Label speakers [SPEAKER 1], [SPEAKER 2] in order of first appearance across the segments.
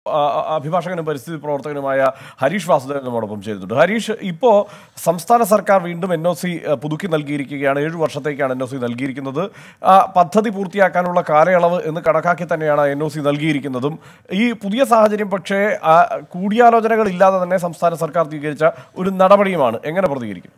[SPEAKER 1] ആ, അഭിഭാഷകനും പരിസ്ഥിതി പ്രവർത്തകനുമായ ഹരീഷ് വാസുദേവൻ നമ്മോടൊപ്പം ചേരുന്നുണ്ട് ഹരീഷ് ഇപ്പോൾ സംസ്ഥാന സർക്കാർ വീണ്ടും എൻ ഒ സി പുതുക്കി നൽകിയിരിക്കുകയാണ് ഏഴു വർഷത്തേക്കാണ് എൻ ഒ സി നൽകിയിരിക്കുന്നത് ആ, പദ്ധതി പൂർത്തിയാക്കാനുള്ള കാലയളവ് എന്ന് കണക്കാക്കി തന്നെയാണ് എൻ ഒ സി നൽകിയിരിക്കുന്നതും ഈ പുതിയ സാഹചര്യം പക്ഷേ ആ, കൂടിയാലോചനകൾ ഇല്ലാതെ തന്നെ സംസ്ഥാന സർക്കാർ സ്വീകരിച്ച ഒരു നടപടിയുമാണ് എങ്ങനെ പ്രതികരിക്കും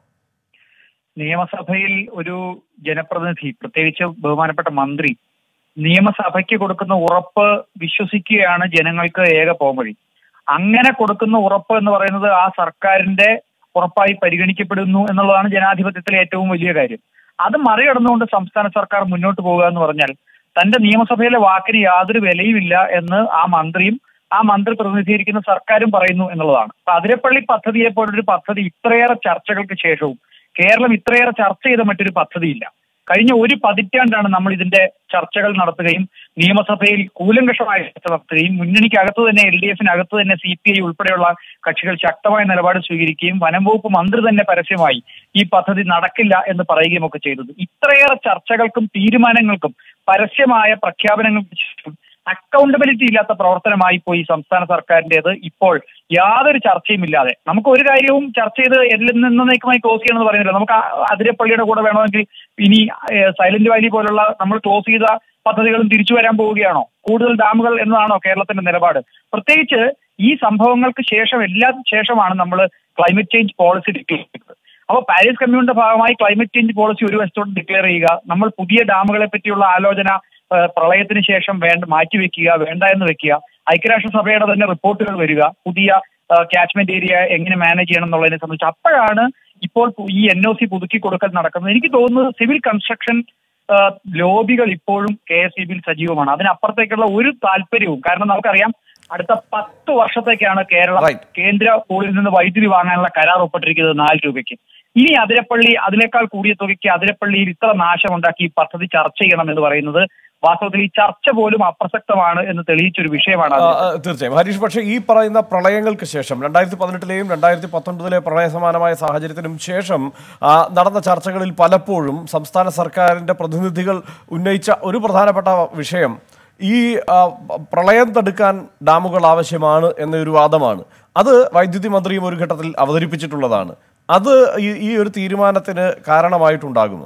[SPEAKER 2] നിയമസഭയിൽ ഒരു ജനപ്രതിനിധി പ്രത്യേകിച്ച് ബഹുമാനപ്പെട്ട മന്ത്രി നിയമസഭയ്ക്ക് കൊടുക്കുന്ന ഉറപ്പ് വിശ്വസിക്കുകയാണ് ജനങ്ങൾക്ക് ഏക പോംവഴി അങ്ങനെ കൊടുക്കുന്ന ഉറപ്പ് എന്ന് പറയുന്നത് ആ സർക്കാരിന്റെ ഉറപ്പായി പരിഗണിക്കപ്പെടുന്നു എന്നുള്ളതാണ് ജനാധിപത്യത്തിലെ ഏറ്റവും വലിയ കാര്യം അത് മറികടന്നുകൊണ്ട് സംസ്ഥാന സർക്കാർ മുന്നോട്ട് പോകുക എന്ന് പറഞ്ഞാൽ തന്റെ നിയമസഭയിലെ വാക്കിന് യാതൊരു വിലയുമില്ല എന്ന് ആ മന്ത്രിയും ആ മന്ത്രി പ്രതിനിധീകരിക്കുന്ന സർക്കാരും പറയുന്നു എന്നുള്ളതാണ് അപ്പൊ അതിരപ്പള്ളി പദ്ധതിയെ പോലൊരു പദ്ധതി ഇത്രയേറെ ചർച്ചകൾക്ക് ശേഷവും കേരളം ഇത്രയേറെ ചർച്ച ചെയ്ത മറ്റൊരു പദ്ധതിയില്ല കഴിഞ്ഞ ഒരു പതിറ്റാണ്ടാണ് നമ്മൾ ഇതിന്റെ ചർച്ചകൾ നടത്തുകയും നിയമസഭയിൽ കൂലങ്കഷമായ ചർച്ച നടത്തുകയും മുന്നണിക്കകത്ത് തന്നെ എൽ ഡി എഫിനകത്ത് തന്നെ സി പി ഐ ഉൾപ്പെടെയുള്ള കക്ഷികൾ ശക്തമായ നിലപാട് സ്വീകരിക്കുകയും വനം വകുപ്പ് മന്ത്രി തന്നെ പരസ്യമായി ഈ പദ്ധതി നടക്കില്ല എന്ന് പറയുകയും ഒക്കെ ചെയ്തത് ഇത്രയേറെ ചർച്ചകൾക്കും തീരുമാനങ്ങൾക്കും പരസ്യമായ പ്രഖ്യാപനങ്ങൾക്കും ശേഷം അക്കൗണ്ടബിലിറ്റി ഇല്ലാത്ത പ്രവർത്തനമായി പോയി സംസ്ഥാന സർക്കാരിന്റേത് ഇപ്പോൾ യാതൊരു ചർച്ചയും ഇല്ലാതെ നമുക്ക് ഒരു കാര്യവും ചർച്ച ചെയ്ത് എല്ലാം നിന്നേക്കുമായി ക്ലോസ് ചെയ്യണമെന്ന് പറയുന്നില്ല നമുക്ക് ആ അതിരപ്പള്ളിയുടെ കൂടെ വേണമെങ്കിൽ ഇനി സൈലന്റ് വാലി പോലുള്ള നമ്മൾ ക്ലോസ് ചെയ്ത പദ്ധതികളും തിരിച്ചു വരാൻ പോവുകയാണോ കൂടുതൽ ഡാമുകൾ എന്നതാണോ കേരളത്തിന്റെ നിലപാട് പ്രത്യേകിച്ച് ഈ സംഭവങ്ങൾക്ക് ശേഷം എല്ലാ ശേഷമാണ് നമ്മൾ ക്ലൈമറ്റ് ചേഞ്ച് പോളിസി ഡിക്ലെയർ ചെയ്തത് അപ്പോൾ പാരീസ് കമ്മ്യൂണിന്റെ ഭാഗമായി ക്ലൈമറ്റ് ചേഞ്ച് പോളിസി ഒരു വശത്തോട്ട് ഡിക്ലെയർ ചെയ്യുക നമ്മൾ പുതിയ ഡാമുകളെ പറ്റിയുള്ള ആലോചന ഏഹ്, പ്രളയത്തിന് ശേഷം വേണ്ട മാറ്റിവെക്കുക വേണ്ട എന്ന് വെക്കുക ഐക്യരാഷ്ട്രസഭയുടെ തന്നെ റിപ്പോർട്ടുകൾ വരിക പുതിയ ക്യാച്ച്മെന്റ് ഏരിയ എങ്ങനെ മാനേജ് ചെയ്യണം എന്നുള്ളതിനെ സംബന്ധിച്ച് അപ്പോഴാണ് ഇപ്പോൾ പു- ഈ എൻ ഒ സി പുതുക്കി കൊടുക്കൽ നടക്കുന്നത് എനിക്ക് തോന്നുന്നത് സിവിൽ കൺസ്ട്രക്ഷൻ ഏഹ്, ലോബികൾ ഇപ്പോഴും കെ എസ് ഇ ബിയിൽ സജീവമാണ് അതിനപ്പുറത്തേക്കുള്ള ഒരു താല്പര്യവും കാരണം നമുക്കറിയാം അടുത്ത പത്ത് വർഷത്തേക്കാണ് കേരളം
[SPEAKER 1] Right.
[SPEAKER 2] കേന്ദ്ര പൂളിൽ നിന്ന് വൈദ്യുതി വാങ്ങാനുള്ള കരാർ ഒപ്പിട്ടിരിക്കുന്നത് നാല് രൂപയ്ക്ക് ഇനി അതിരപ്പള്ളി അതിനേക്കാൾ കൂടിയ തുകയ്ക്ക് അതിരപ്പള്ളിയിൽ ഇത്ര നാശമുണ്ടാക്കി ഈ പദ്ധതി ചർച്ച ചെയ്യണം എന്ന് പറയുന്നത് വാസ്തവത്തിൽ ഈ ചർച്ച പോലും അപ്രസക്തമാണ് എന്ന് തെളിയിച്ചൊരു വിഷയമാണ്
[SPEAKER 1] ആ,
[SPEAKER 2] അത്
[SPEAKER 1] ആ, തീർച്ചയായും ഹരീഷ് പക്ഷേ ഈ പറയുന്ന പ്രളയങ്ങൾക്ക് ശേഷം രണ്ടായിരത്തി പതിനെട്ടിലെയും രണ്ടായിരത്തി പത്തൊൻപതിലെ പ്രളയ സമാനമായ സാഹചര്യത്തിനും ശേഷം ആ, നടന്ന ചർച്ചകളിൽ പലപ്പോഴും സംസ്ഥാന സർക്കാരിന്റെ പ്രതിനിധികൾ ഉന്നയിച്ച ഒരു പ്രധാനപ്പെട്ട വിഷയം ഈ ആ, പ്രളയം തടുക്കാൻ ഡാമുകൾ ആവശ്യമാണ് എന്നൊരു വാദമാണ് അത് വൈദ്യുതി മന്ത്രിയും ഒരു ഘട്ടത്തിൽ അവതരിപ്പിച്ചിട്ടുള്ളതാണ് അത് ഈ ഈ ഒരു തീരുമാനത്തിന് കാരണമായിട്ടുണ്ടാകുമോ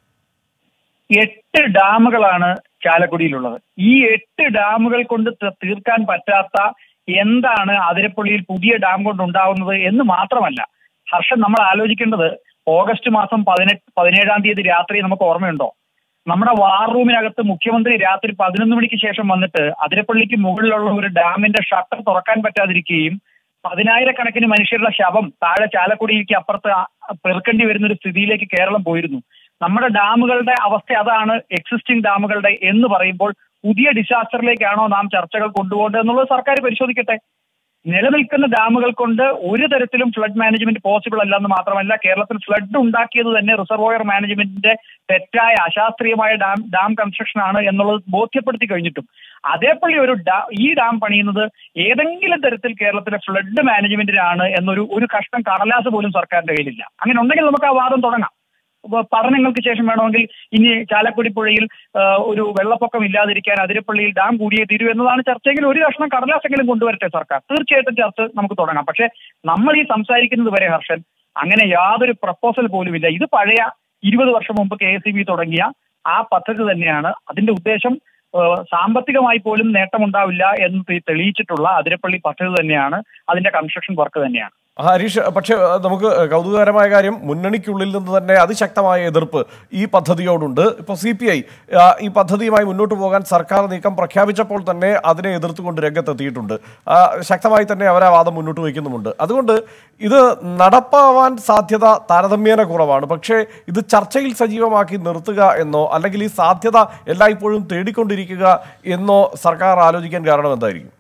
[SPEAKER 2] എട്ട് ഡാമുകളാണ് ചാലക്കുടിയിലുള്ളത് ഈ എട്ട് ഡാമുകൾ കൊണ്ട് ത- തീർക്കാൻ പറ്റാത്ത എന്താണ് അതിരപ്പള്ളിയിൽ പുതിയ ഡാം കൊണ്ട് ഉണ്ടാവുന്നത് എന്ന് മാത്രമല്ല ഹർഷൻ നമ്മൾ ആലോചിക്കേണ്ടത് ഓഗസ്റ്റ് മാസം പതിനെട്ട് പതിനേഴാം തീയതി രാത്രി നമുക്ക് ഓർമ്മയുണ്ടോ നമ്മുടെ വാർ റൂമിനകത്ത് മുഖ്യമന്ത്രി രാത്രി പതിനൊന്ന് മണിക്ക് ശേഷം വന്നിട്ട് അതിരപ്പള്ളിക്ക് മുകളിലുള്ള ഒരു ഡാമിന്റെ ഷട്ടർ തുറക്കാൻ പറ്റാതിരിക്കുകയും പതിനായിരക്കണക്കിന് മനുഷ്യരുടെ ശവം താഴെ ചാലക്കുടിക്ക് അപ്പുറത്ത് ആ- പെറുക്കേണ്ടി വരുന്ന ഒരു സ്ഥിതിയിലേക്ക് കേരളം പോയിരുന്നു നമ്മുടെ ഡാമുകളുടെ അവസ്ഥ അതാണ് എക്സിസ്റ്റിംഗ് ഡാമുകളുടെ എന്ന് പറയുമ്പോൾ പുതിയ ഡിസാസ്റ്ററിലേക്കാണോ നാം ചർച്ചകൾ കൊണ്ടുപോകേണ്ടത് എന്നുള്ളത് സർക്കാർ പരിശോധിക്കട്ടെ നിലനിൽക്കുന്ന ഡാമുകൾ കൊണ്ട് ഒരു തരത്തിലും ഫ്ലഡ് മാനേജ്മെന്റ് പോസിബിൾ അല്ല എന്ന് മാത്രമല്ല കേരളത്തിൽ ഫ്ലഡ് ഉണ്ടാക്കിയത് തന്നെ റിസർവോയർ മാനേജ്മെന്റിന്റെ തെറ്റായ അശാസ്ത്രീയമായ ഡാം ഡാം കൺസ്ട്രക്ഷൻ ആണ് എന്നുള്ളത് ബോധ്യപ്പെടുത്തി കഴിഞ്ഞിട്ടും അതേപടി ഒരു ഡാ ഈ ഡാം പണിയുന്നത് ഏതെങ്കിലും തരത്തിൽ കേരളത്തിലെ ഫ്ലഡ് മാനേജ്മെന്റിനാണ് എന്നൊരു ഒരു കഷ്ണം കടലാസ് പോലും സർക്കാരിന്റെ കയ്യിലില്ല അങ്ങനെ ഉണ്ടെങ്കിൽ നമുക്ക് ആ വാദം തുടങ്ങാം അപ്പൊ പഠനങ്ങൾക്ക് ശേഷം വേണമെങ്കിൽ ഇനി ചാലക്കുടി പുഴയിൽ ആ, ഒരു വെള്ളപ്പൊക്കം ഇല്ലാതിരിക്കാൻ അതിരപ്പള്ളിയിൽ ഡാം കൂടിയേ തീരൂ എന്നതാണ് ചർച്ചയെങ്കിൽ ഒരു കഷ്ണം കടലാസെങ്കിലും കൊണ്ടുവരട്ടെ സർക്കാർ തീർച്ചയായിട്ടും ചർച്ച നമുക്ക് തുടങ്ങാം പക്ഷെ നമ്മൾ ഈ സംസാരിക്കുന്നത് വരെ ഹർഷൻ അങ്ങനെ യാതൊരു പ്രപ്പോസൽ പോലുമില്ല ഇത് പഴയ ഇരുപത് വർഷം മുമ്പ് കെ എസ് തുടങ്ങിയ ആ പദ്ധതി തന്നെയാണ് അതിന്റെ ഉദ്ദേശം ആ, സാമ്പത്തികമായി പോലും നേട്ടമുണ്ടാവില്ല എന്ന് തെ- തെളിയിച്ചിട്ടുള്ള അതിരപ്പള്ളി പദ്ധതി തന്നെയാണ് അതിന്റെ കൺസ്ട്രക്ഷൻ വർക്ക് തന്നെയാണ്
[SPEAKER 1] ഹരീഷ് പക്ഷേ അഹ് നമുക്ക് കൗതുകകരമായ കാര്യം മുന്നണിക്കുള്ളിൽ നിന്ന് തന്നെ അതിശക്തമായ എതിർപ്പ് ഈ പദ്ധതിയോടുണ്ട് ഇപ്പോൾ സി പി ഐ ഈ പദ്ധതിയുമായി മുന്നോട്ട് പോകാൻ സർക്കാർ നീക്കം പ്രഖ്യാപിച്ചപ്പോൾ തന്നെ അതിനെ എതിർത്തുകൊണ്ട് രംഗത്തെത്തിയിട്ടുണ്ട് ആ, ശക്തമായി തന്നെ അവർ ആ വാദം മുന്നോട്ട് വയ്ക്കുന്നുമുണ്ട് അതുകൊണ്ട് ഇത് നടപ്പാവാൻ സാധ്യത താരതമ്യേന കുറവാണ് പക്ഷേ ഇത് ചർച്ചയിൽ സജീവമാക്കി നിർത്തുക എന്നോ അല്ലെങ്കിൽ ഈ സാധ്യത എല്ലായ്പ്പോഴും തേടിക്കൊണ്ടിരിക്കുക എന്നോ സർക്കാർ ആലോചിക്കാൻ കാരണം എന്തായിരിക്കും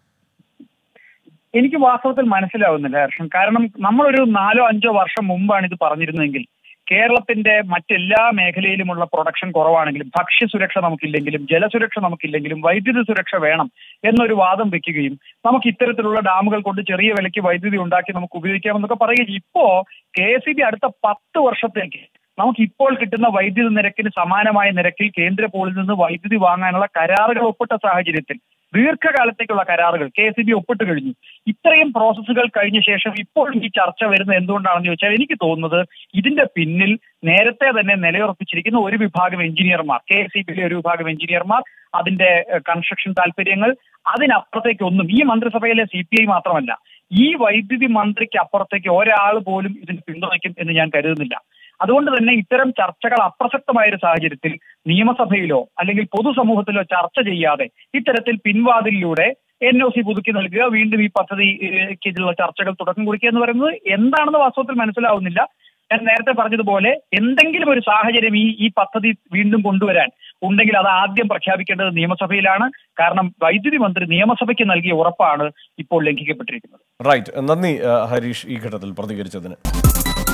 [SPEAKER 2] എനിക്ക് വാസ്തവത്തിൽ മനസ്സിലാവുന്നില്ല ഹർഷൻ കാരണം നമ്മളൊരു നാലോ അഞ്ചോ വർഷം മുമ്പാണ് ഇത് പറഞ്ഞിരുന്നതെങ്കിൽ കേരളത്തിന്റെ മറ്റെല്ലാ മേഖലയിലുമുള്ള പ്രൊഡക്ഷൻ കുറവാണെങ്കിലും ഭക്ഷ്യസുരക്ഷ നമുക്കില്ലെങ്കിലും ജലസുരക്ഷ നമുക്കില്ലെങ്കിലും വൈദ്യുതി സുരക്ഷ വേണം എന്നൊരു വാദം വെക്കുകയും നമുക്ക് ഇത്തരത്തിലുള്ള ഡാമുകൾ കൊണ്ട് ചെറിയ വിലയ്ക്ക് വൈദ്യുതി ഉണ്ടാക്കി നമുക്ക് ഉപയോഗിക്കാമെന്നൊക്കെ പറയുകയും ഇപ്പോ കെ എസ് അടുത്ത പത്ത് വർഷത്തേക്ക് നമുക്ക് ഇപ്പോൾ കിട്ടുന്ന വൈദ്യുതി നിരക്കിന് സമാനമായ നിരക്കിൽ കേന്ദ്ര പൂളിൽ നിന്ന് വൈദ്യുതി വാങ്ങാനുള്ള കരാറുകൾ ഒപ്പിട്ട സാഹചര്യത്തിൽ ദീർഘകാലത്തേക്കുള്ള കരാറുകൾ കെ എസ് ബി ഒപ്പിട്ട് കഴിഞ്ഞു ഇത്രയും പ്രോസസ്സുകൾ കഴിഞ്ഞ ശേഷം ഇപ്പോഴും ഈ ചർച്ച വരുന്നത് എന്തുകൊണ്ടാണെന്ന് ചോദിച്ചാൽ എനിക്ക് തോന്നുന്നത് ഇതിന്റെ പിന്നിൽ നേരത്തെ തന്നെ നിലയുറപ്പിച്ചിരിക്കുന്ന ഒരു വിഭാഗം എഞ്ചിനീയർമാർ കെ എസ് ബിയിലെ ഒരു വിഭാഗം എഞ്ചിനീയർമാർ അതിന്റെ കൺസ്ട്രക്ഷൻ താല്പര്യങ്ങൾ അതിനപ്പുറത്തേക്കൊന്നും ഈ മന്ത്രിസഭയിലെ സി പി ഐ മാത്രമല്ല ഈ വൈദ്യുതി മന്ത്രിക്ക് അപ്പുറത്തേക്ക് ഒരാൾ പോലും ഇതിന് പിന്തുണയ്ക്കും എന്ന് ഞാൻ കരുതുന്നില്ല അതുകൊണ്ട് തന്നെ ഇത്തരം ചർച്ചകൾ അപ്രസക്തമായ ഒരു സാഹചര്യത്തിൽ നിയമസഭയിലോ അല്ലെങ്കിൽ പൊതുസമൂഹത്തിലോ ചർച്ച ചെയ്യാതെ ഇത്തരത്തിൽ പിൻവാതിലിലൂടെ എൻ ഒ സി പുതുക്കി നൽകുക വീണ്ടും ഈ പദ്ധതിക്കുള്ള ചർച്ചകൾ തുടക്കം കുറിക്കുക എന്ന് പറയുന്നത് എന്താണെന്ന് വാസ്തവത്തിൽ മനസ്സിലാവുന്നില്ല ഞാൻ നേരത്തെ പറഞ്ഞതുപോലെ എന്തെങ്കിലും ഒരു സാഹചര്യം ഈ ഈ പദ്ധതി വീണ്ടും കൊണ്ടുവരാൻ ഉണ്ടെങ്കിൽ അത് ആദ്യം പ്രഖ്യാപിക്കേണ്ടത് നിയമസഭയിലാണ് കാരണം വൈദ്യുതി മന്ത്രി നിയമസഭയ്ക്ക് നൽകിയ ഉറപ്പാണ് ഇപ്പോൾ ലംഘിക്കപ്പെട്ടിരിക്കുന്നത്
[SPEAKER 1] റൈറ്റ് നന്ദി ആ, ഹരീഷ് ഈ ഘട്ടത്തിൽ പ്രതികരിച്ചതിന്